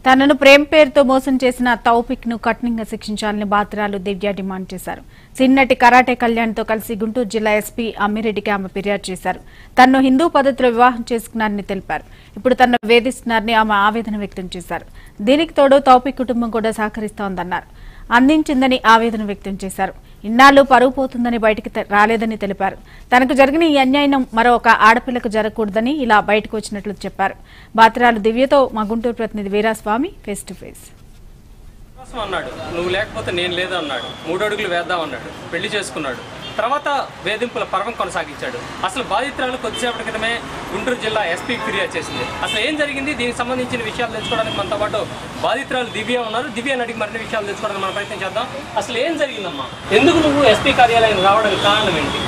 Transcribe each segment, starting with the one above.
తనను ప్రేమ పేరుతో మోసం చేసిన తౌఫిక్ ను కఠినంగా శిక్షించాలని బాత్రాలు దివ్య డిమాండ్ చేశారు సిన్నటి కరాటే కళ్యాణ్ తో కలిసి గుంటూరు జిల్లా ఎస్పీ అమ్మిరెడ్డికి ఆమె ఫిర్యాదు చేశారు తనను హిందూ పద్ధతిలో వివాహం చేసుకున్నారని తెలిపారు ఇప్పుడు తనను వేధిస్తున్నారని ఆమె ఆవేదన వ్యక్తం చేశారు దీనికి తోడు తౌఫిక్ కుటుంబం కూడా సహకరిస్తోందన్నారు అందించిందని ఆవేదన వ్యక్తం చేశారు ఇన్నాళ్లు పరువు పోతుందని బయటికి తె- రాలేదని తెలిపారు తనకు జరిగిన ఈ అన్యాయం మరో ఒక ఆడపిల్లకు జరగకూడదని ఇలా బయటకు వచ్చినట్లు చెప్పారు బాత్రాలు దివ్యతో మా గుంటూరు ప్రతినిధి వీరాస్వామి ఫేస్ టు ఫేస్ కోసం అన్నాడు నువ్వు లేకపోతే నేను లేదు అన్నాడు మూడు అడుగులు వేద్దాం అన్నాడు పెళ్లి చేసుకున్నాడు తర్వాత వేధింపుల పర్వం కొనసాగించాడు అసలు బాధితురాలు కొద్దిసేపటి క్రితమే గుంటూరు జిల్లా ఎస్పీ ఫిర్యాదు చేసింది అసలు ఏం జరిగింది దీనికి సంబంధించిన విషయాలు తెలుసుకోవడానికి మనతో పాటు బాధితురాలు దివ్య ఉన్నారు దివ్య అడిగి మరిన్ని విషయాలు తెలుసుకోవడానికి మనం ప్రయత్నం చేద్దాం అసలు ఏం జరిగిందమ్మా ఎందుకు నువ్వు ఎస్పీ కార్యాలయం రావడానికి కారణం ఏంటి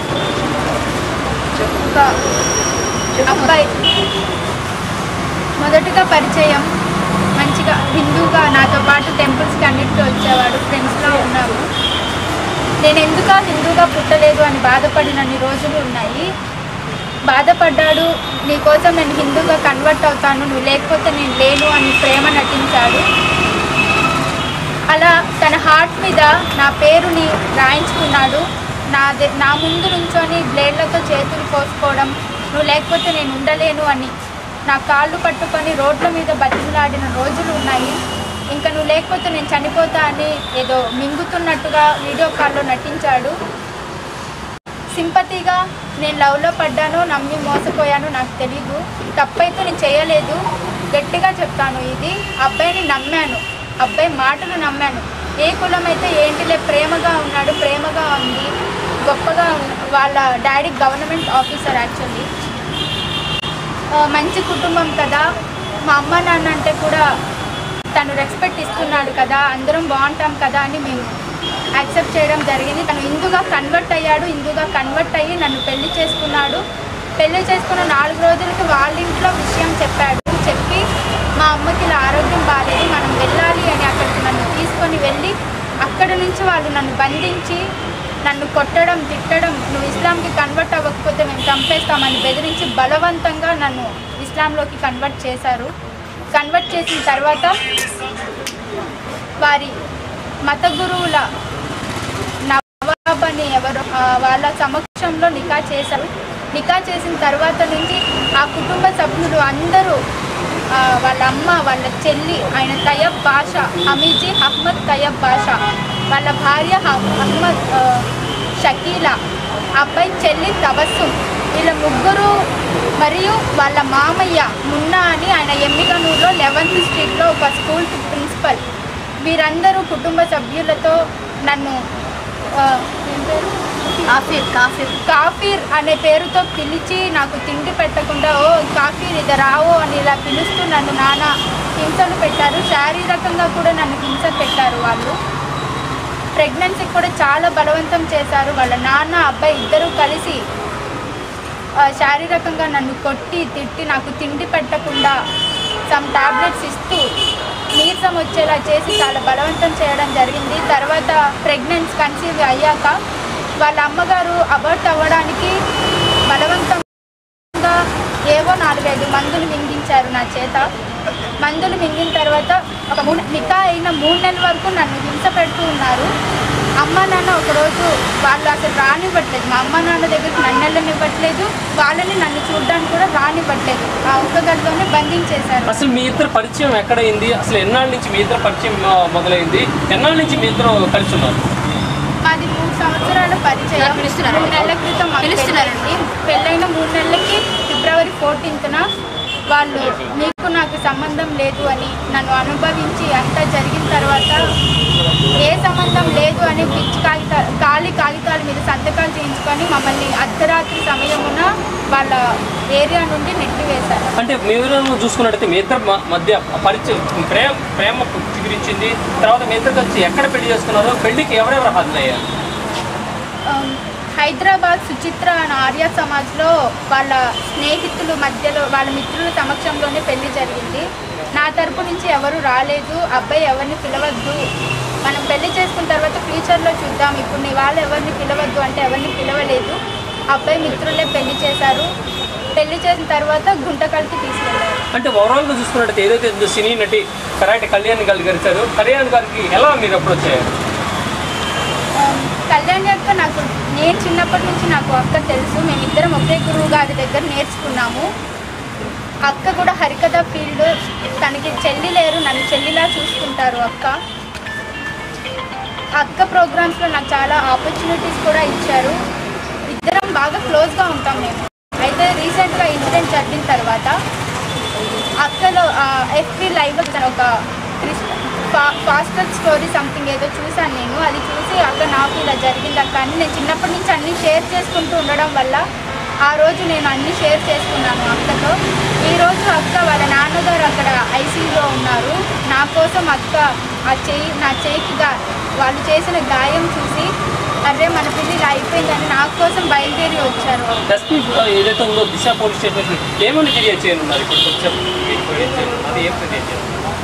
ఒక అబ్బాయి మొదటగా పరిచయం మంచిగా హిందూగా నాతో పాటు టెంపుల్స్కి అన్నిటికీ వచ్చేవాడు ఫ్రెండ్స్లో ఉన్నాము నేను ఎందుకు హిందూగా పుట్టలేదు అని బాధపడినన్ని రోజులు ఉన్నాయి బాధపడ్డాడు నీకోసం నేను హిందూగా కన్వర్ట్ అవుతాను నువ్వు లేకపోతే నేను లేను అని ప్రేమ నటించాడు అలా తన హార్ట్ మీద నా పేరుని రాయించుకున్నాడు నా దే- నా ముందు నుంచొని బ్లేడ్లతో చేతులు కోసుకోవడం నువ్వు లేకపోతే నేను ఉండలేను అని నా కాళ్ళు పట్టుకొని రోడ్ల మీద బతిమలాడిన రోజులు ఉన్నాయి ఇంకా నువ్వు లేకపోతే నేను చనిపోతా అని ఏదో మింగుతున్నట్టుగా వీడియో కాల్లో నటించాడు సింపతిగా నేను లవ్లో పడ్డానో నమ్మి మోసపోయానో నాకు తెలీదు తప్పైతే నేను చేయలేదు గట్టిగా చెప్తాను ఇది అబ్బాయిని నమ్మాను అబ్బాయి మాటలు నమ్మాను ఏ కులం అయితే ఏంటిలే ప్రేమగా ఉన్నాడు ప్రేమగా ఉంది గొప్పగా ఉన్న- వాళ్ళ డాడీ గవర్నమెంట్ ఆఫీసర్ యాక్చువల్లీ మంచి కుటుంబం కదా మా అమ్మ నాన్న అంటే కూడా తను రెస్పెక్ట్ ఇస్తున్నాడు కదా అందరం బాగుంటాం కదా అని మేము యాక్సెప్ట్ చేయడం జరిగింది తను హిందూగా కన్వర్ట్ అయ్యాడు హిందూగా కన్వర్ట్ అయ్యి నన్ను పెళ్లి చేసుకున్నాడు పెళ్లి చేసుకున్న నాలుగు రోజులకి వాళ్ళ ఇంట్లో విషయం చెప్పాడు చెప్పి మా అమ్మకి ఇలా ఆరోగ్యం బాగాలేదు మనం వెళ్ళాలి అని అక్కడికి నన్ను తీసుకొని వెళ్ళి అక్కడ నుంచి వాళ్ళు నన్ను బంధించి నన్ను కొట్టడం తిట్టడం నువ్వు ఇస్లాంకి కన్వర్ట్ అవ్వకపోతే మేము చంపేస్తామని బెదిరించి బలవంతంగా నన్ను ఇస్లాంలోకి కన్వర్ట్ చేశారు కన్వర్ట్ చేసిన తర్వాత వారి మత గురువుల నవాబ్ అని ఎవరు ఆ, వాళ్ళ సమక్షంలో నికా చేశారు నికా చేసిన తర్వాత నుంచి ఆ కుటుంబ సభ్యులు అందరూ ఆ, వాళ్ళ అమ్మ వాళ్ళ చెల్లి ఆయన తయబ్ బాషా హమీజీ అహ్మద్ తయబ్ బాషా వాళ్ళ భార్య హ- అహ్మద్ ఆ, షకీలా అబ్బాయి చెల్లి తబస్సుం వీళ్ళ ముగ్గురు మరియు వాళ్ళ మామయ్య మున్నా అని ఆయన ఎమ్మిగనూరులో లెవెన్త్ స్ట్రీట్లో ఒక స్కూల్ ప్రిన్సిపల్ వీరందరూ కుటుంబ సభ్యులతో నన్ను ఆ, ఏం పేరు? కాఫీర్ కాఫీర్ కాఫీర్ అనే పేరుతో పిలిచి నాకు తిండి పెట్టకుండా ఓ కాఫీర్ ఇది రావో అని ఇలా పిలుస్తూ నన్ను నాన్న హింసలు పెట్టారు శారీరకంగా కూడా నన్ను హింస పెట్టారు వాళ్ళు ప్రెగ్నెన్సీకి కూడా చాలా బలవంతం చేశారు వాళ్ళ నాన్న అబ్బాయి ఇద్దరూ కలిసి ఆ, శారీరకంగా నన్ను కొట్టి తిట్టి నాకు తిండి పెట్టకుండా సమ్ టాబ్లెట్స్ ఇస్తూ నీరసం వచ్చేలా చేసి చాలా బలవంతం చేయడం జరిగింది తర్వాత ప్రెగ్నెన్సీ కన్సీవ్ అయ్యాక వాళ్ళ అమ్మగారు అబర్ట్ అవ్వడానికి బలవంతంగా ఏవో నాలుగైదు మందులు మింగించారు నా చేత మందులు మింగిన తర్వాత ఒక మూడు నికా అయిన మూడు నెలల వరకు నన్ను హింస పెడుతూ ఉన్నారు అమ్మ నాన్న ఒకరోజు వాళ్ళు అసలు రానివ్వట్లేదు మా అమ్మ నాన్న దగ్గరికి నన్ను వెళ్ళనివ్వట్లేదు వాళ్ళని నన్ను చూడడానికి కూడా రానివ్వట్లేదు ఆ ఒక్క గదిలోనే బంధించేశారు అసలు మీ ఇద్దరు పరిచయం ఎక్కడైంది అసలు ఎన్నాళ్ళ నుంచి మీ ఇద్దరు పరిచయం ఆ, మొదలైంది ఎన్నాళ్ళ నుంచి మీ ఇద్దరు కలిసి ఉన్నారు మాది మూడు సంవత్సరాల పరిచయం సార్ పిలుస్తున్నారా? మూడు నెలల క్రితం మాకు పిలుస్తున్నారండి. పెళ్ళైంది. పెళ్ళైన మూడు నెలలకి ఫిబ్రవరి ఫోర్టీన్త్న వాళ్ళు నీకు నాకు సంబంధం లేదు అని నన్ను అనుభవించి అంతా జరిగిన తర్వాత ఏ సంబంధం లేదు అని పిచ్చి కాగితాలు ఖాళీ కాగితాల మీద సంతకాలు చేయించుకొని మమ్మల్ని అర్ధరాత్రి సమయమున వాళ్ళ ఏరియా నుండి నెట్టివేశారు అంటే మీరు చూసుకున్నట్టయితే మీ ఇద్దరు మ- మధ్య పరిచయం ప్రేమ ప్రేమ చిగురించింది తర్వాత మీ ఇద్దరు కలిసి ఎక్కడ పెళ్లి చేసుకున్నారో పెళ్లికి ఎవరెవరు హాజరయ్యారు ఆమ్, హైదరాబాద్ సుచిత్ర అనే ఆర్య సమాజ్లో వాళ్ళ స్నేహితులు మధ్యలో వాళ్ళ మిత్రుల సమక్షంలోనే పెళ్లి జరిగింది నా తరపు నుంచి ఎవరు రాలేదు అబ్బాయి ఎవరిని పిలవద్దు మనం పెళ్లి చేసుకున్న తర్వాత ఫ్యూచర్లో చూద్దాం ఇప్పుడు నీ వాళ్ళు ఎవరిని పిలవద్దు అంటే ఎవరిని పిలవలేదు అబ్బాయి మిత్రులే పెళ్లి చేశారు పెళ్లి చేసిన తర్వాత గుంటకల్కి తీసుకెళ్ళారు అంటే ఓవరాల్గా చూసుకున్నట్టయితే ఏదైతే ఇందులో సినీ నటి కరాటే కళ్యాణ్ గారు గెలిచారు కళ్యాణ్ గారికి ఎలా మీరు అప్రోచ్ అయ్యారు ఆమ్, కళ్యాణ్ అక్క నాకు నేను చిన్నప్పటి నుంచి నాకు అక్క తెలుసు మేమిద్దరం ఒకే గురువు గారి దగ్గర నేర్చుకున్నాము అక్క కూడా హరికథ ఫీల్డ్ తనకి చెల్లి లేరు నన్ను చెల్లిలా చూసుకుంటారు అక్క అక్క ప్రోగ్రామ్స్లో నాకు చాలా ఆపర్చునిటీస్ కూడా ఇచ్చారు ఇద్దరం బాగా క్లోజ్గా ఉంటాం మేము అయితే రీసెంట్గా ఇన్సిడెంట్ జరిగిన తర్వాత అక్కలో ఎఫ్బి లైవ్లో తను ఒక ఫాస్టర్ స్టోరీ సంథింగ్ ఏదో చూశాను నేను అది చూసి అక్క నాకు ఇలా జరిగింది అక్క అని నేను చిన్నప్పటి నుంచి అన్నీ షేర్ చేసుకుంటూ ఉండడం వల్ల ఆ రోజు నేను అన్నీ షేర్ చేసుకున్నాను అక్కతో ఈ రోజు అక్క వాళ్ళ నాన్నగారు అక్కడ ఐసీయూలో ఉన్నారు నా కోసం అక్క ఆ చెయ్యి నా చేయికి గా వాళ్ళు చేసిన గాయం చూసి అరే మన పిల్లి ఇలా అయిపోయిందని నా కోసం బయలుదేరి వచ్చారు ఎస్పీ ఏదైతే ఉందో దిశ పోలీస్ స్టేషన్ ఏమని ఫిర్యాదు చేయనున్నారు ఇప్పుడు కొంచెం ఫిర్యాదు చేయను. అది ఏం ఫిర్యాదు చేయను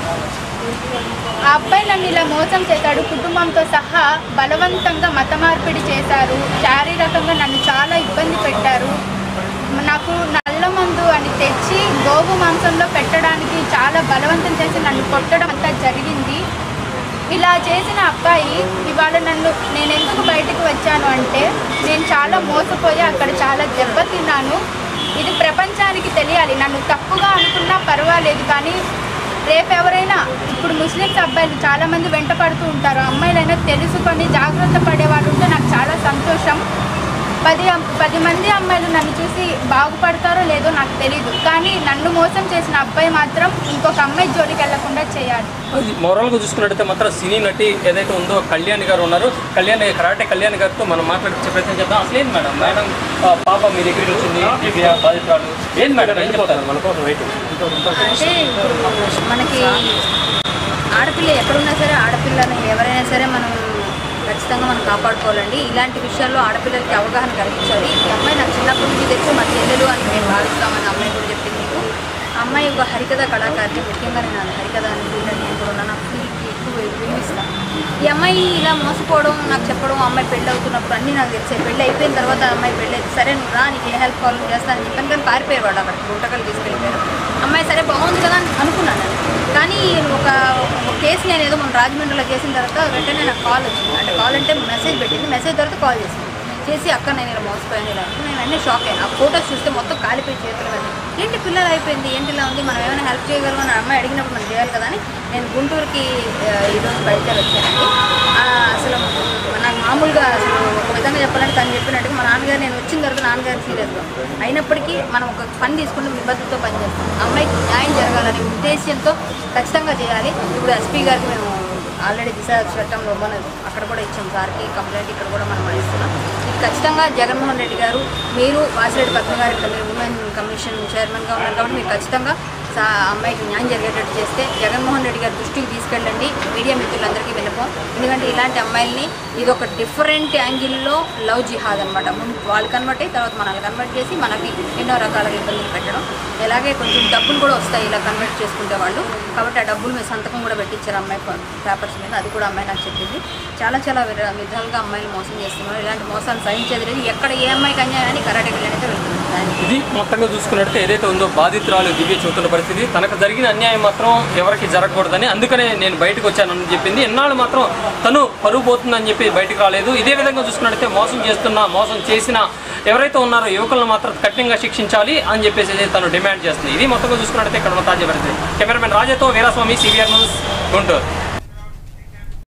ఆ అబ్బాయి నన్ను ఇలా మోసం చేశాడు కుటుంబంతో సహా బలవంతంగా మత మార్పిడి చేశారు శారీరకంగా నన్ను చాలా ఇబ్బంది పెట్టారు నాకు నల్ల మందు అని తెచ్చి గోగు మాంసంలో పెట్టడానికి చాలా బలవంతం చేసి నన్ను కొట్టడం అంతా జరిగింది ఇలా చేసిన అబ్బాయి ఇవాళ నన్ను నేను ఎందుకు బయటకు వచ్చాను అంటే నేను చాలా మోసపోయి అక్కడ చాలా దెబ్బతిన్నాను ఇది ప్రపంచానికి తెలియాలి నన్ను తప్పుగా అనుకున్నా పర్వాలేదు కానీ రేపు ఎవరైనా ఇప్పుడు ముస్లిమ్స్ అబ్బాయిలు చాలా మంది వెంట పడుతూ ఉంటారు అమ్మాయిలైనా తెలుసుకొని జాగ్రత్త పడే వాళ్ళు ఉంటే నాకు చాలా సంతోషం పది అమ్- పది మంది అమ్మాయిలు నన్ను చూసి బాగుపడతారో లేదో నాకు తెలియదు కానీ నన్ను మోసం చేసిన అబ్బాయి మాత్రం ఇంకొక అమ్మాయి జోలికి వెళ్లకుండా చేయాలి అది మొరల్గా చూసుకున్నట్టయితే మాత్రం సినీ నటి ఏదైతే ఉందో కళ్యాణ్ గారు ఉన్నారు కళ్యాణ్ కరాటే కళ్యాణ్ గారితో మనం మాట్లాడించే ప్రయత్నం చేద్దాం అసలు ఏంది మేడం మేడం ఆ, పాప మీ దగ్గరికి వచ్చింది దివ్య బాధితురాలు ఏంది మేడం ఏం చెప్తారు మన కోసం రైట్ అంటే ఇప్పుడు మనకి ఆడపిల్ల ఎక్కడున్నా సరే ఆడపిల్లని ఎవరైనా సరే మనం ఖచ్చితంగా మనం కాపాడుకోవాలండి ఇలాంటి విషయాల్లో ఆడపిల్లలకి అవగాహన కలిగించాలి ఈ అమ్మాయి నాకు చిన్నప్పటి నుంచి తెచ్చి మా చెల్లెలు అని మేము భావిస్తామని అమ్మాయి కూడా చెప్పింది మీకు ఆ అమ్మాయి ఒక హరికథ కళాకారిని ముఖ్యంగా నేను హరికథ అని ఫీల్డ్ నేను కూడా ఉన్నాను. నాకు ఫీల్డ్కి ఎక్కువ విలువిస్తాను ఈ అమ్మాయి ఇలా మోసపోవడం నాకు చెప్పడం ఆ అమ్మాయి పెళ్ళి అవుతున్నప్పుడు అన్నీ నాకు తెలిసాయి పెళ్ళి అయిపోయిన తర్వాత ఆ అమ్మాయి పెళ్ళి అయితే సరే నువ్వు రా నీకు ఏ హెల్ప్ కావాలని చేస్తానని చెప్పాను కానీ పారిపోయారు వాళ్ళు అక్కడ గుంటకలు తీసుకెళ్ళిపోయారు అమ్మాయి సరే బాగుంది కదా అని అనుకున్నాను నేను కానీ ఒక ఒక కేసు నేను ఏదో మన రాజమండ్రిలో చేసిన తర్వాత వెంటనే నాకు కాల్ వచ్చింది అంటే కాల్ అంటే మెసేజ్ పెట్టింది మెసేజ్ తర్వాత కాల్ చేసింది చేసి అక్క నేను ఇలా మోసపోయాను ఇలా అంటే నేను వెంటనే షాక్ అయ్యాను ఆ ఫోటోస్ చూస్తే మొత్తం కాలిపోయి చేతులు మీద ఏంటి పిల్లలు అయిపోయింది ఏంటి ఇలా ఉంది మనం ఏమైనా హెల్ప్ చేయగలమని అమ్మాయి అడిగినప్పుడు మనం చేయాలి కదా అని నేను గుంటూరుకి ఆ, ఈరోజు బయలుదేరి వచ్చానండి ఆ, అసలు నాకు మామూలుగా అసలు ఒక విధంగా చెప్పాలంటే తను చెప్పినట్టుగా మా నాన్నగారు నేను వచ్చిన తర్వాత నాన్నగారు సీరియస్గా అయినప్పటికీ మనం ఒక పని తీసుకుంటే నిబద్ధతతో పనిచేస్తాం అమ్మాయికి న్యాయం జరగాలనే ఉద్దేశంతో ఖచ్చితంగా చేయాలి ఇప్పుడు ఎస్పీ గారికి మేము ఆల్రెడీ దిశ చట్టంలో మన అక్కడ కూడా ఇచ్చాం సార్కి కంప్లైంట్ ఇక్కడ కూడా మనం ఇస్తున్నాం ఇది ఖచ్చితంగా జగన్మోహన్ రెడ్డి గారు మీరు వాసిరెడ్డి పద్మ గారు ఇక్కడ మీరు ఉమెన్ కమిషన్ చైర్మన్గా ఉన్నారు కాబట్టి మీరు ఖచ్చితంగా సా అమ్మాయికి న్యాయం జరిగేటట్టు చేస్తే జగన్మోహన్ రెడ్డి గారి దృష్టికి తీసుకెళ్ళండి మీడియా మిత్రులందరికీ విన్నపం ఎందుకంటే ఇలాంటి అమ్మాయిల్ని ఇది ఒక డిఫరెంట్ యాంగిల్లో లవ్ జిహాద్ అనమాట ముందు వాళ్ళు కన్వర్ట్ అయ్యి తర్వాత మనల్ని కన్వర్ట్ చేసి మనకి ఎన్నో రకాలుగా ఇబ్బందులు పెట్టడం అలాగే కొంచెం డబ్బులు కూడా వస్తాయి ఇలా కన్వర్ట్ చేసుకుంటే వాళ్ళు కాబట్టి ఆ డబ్బులు మీద సంతకం కూడా పెట్టించారు అమ్మాయి పేపర్స్ మీద అది కూడా అమ్మాయి నాకు చెప్పింది చాలా చాలా విధ- విధాలుగా అమ్మాయిలు మోసం చేస్తున్నారు ఇలాంటి మోసాలు సహించేది లేదు ఎక్కడ ఏ అమ్మాయికి అన్యాయాన్ని కరాటే అయితే వెళ్తుంది దానికి ఇది మొత్తంగా చూసుకున్నట్టు ఏదైతే ఉందో బాధితురాలు దివ్య చూస్తున్న పరిస్థితి తనకు జరిగిన అన్యాయం మాత్రం ఎవరికి జరగకూడదని అందుకనే నేను బయటకు వచ్చానని చెప్పింది ఎన్నాళ్ళు మాత్రం తను పరువు పోతుందని చెప్పి బయటకు రాలేదు ఇదే విధంగా చూసుకున్నట్టయితే మోసం చేస్తున్న మోసం చేసిన ఎవరైతే ఉన్నారో యువకులను మాత్రం కఠినంగా శిక్షించాలి అని చెప్పేసి అయితే తను డిమాండ్ చేస్తుంది ఇది మొత్తంగా చూసుకున్నట్టయితే ఇక్కడ ఉన్న తాజా పరిస్థితి కెమెరామెన్ రాజాతో వీరాస్వామి సివిఆర్ న్యూస్ గుంటూరు